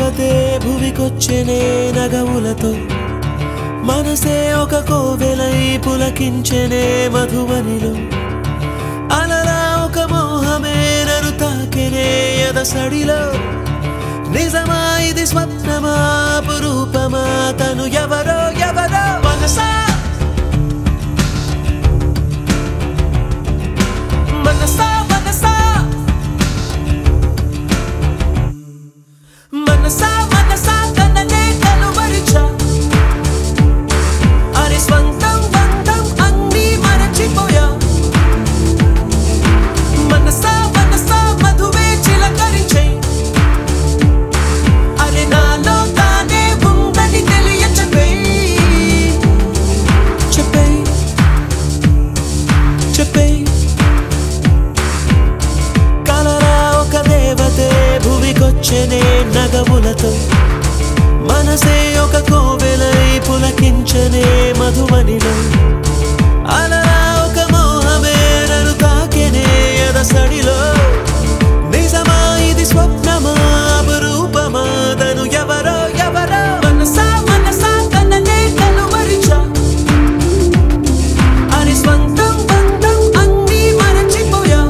దేవతే భువికొచ్చెనే నగవులతో మనసే ఒక కోవెలై పులకించెనే మధువనిలో అలలా ఒక మోహమే నన్ను తాకెనే ఎదసడిలో నిజమా ఇది స్వప్నమా పురూపమా తను ఎవరో ఎవరో మనసా మనసా మనసా మనసా మనసా తననే కలువరిచా అరే స్వంతం బంధం అన్నీ మరచిపోయా మనసా మనసా మధువే చిలకరించే అరే నాలో తానే ఉందని తెలియ చెప్పే చెప్పే చెప్పే కలరా ఒక దేవతే భువికొచ్చెనే నగములతో మనసే ఒక కోవెలై పులకించనే మధువనిలో అలరా ఒక మోహమే నన్ను తాకెనే ఎదసడిలో నిజమా ఇది స్వప్నమా అపురూపమా తను ఎవరో ఎవరో మనసా మనసా తననే కలువరిచా అని స్వంతం బంధం అన్నీ మరచిపోయా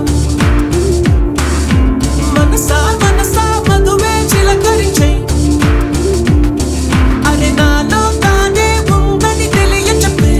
మనసా మనసా మధువే చిలకరించే అరే నాలో తానే ఉందని తెలియ చెప్పే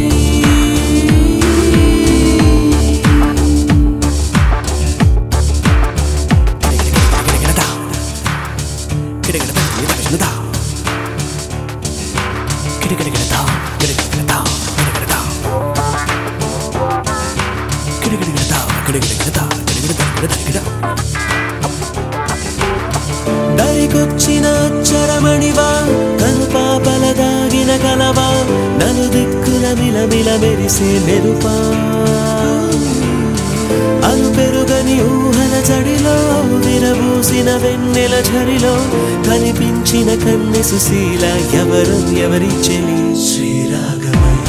దరికొచ్చిన అచ్చరమణివా కను పాపల దాగిన కలవా నలు దిక్కుల మిలమిల మెరిసే మెరుపా అను పెరుగని ఊహల జడిలో విరబూసిన వెన్నెల ఝరిలో కనిపించిన కన్నె సుశీల ఎవరు ఎవరి చెలి శ్రీరాగమై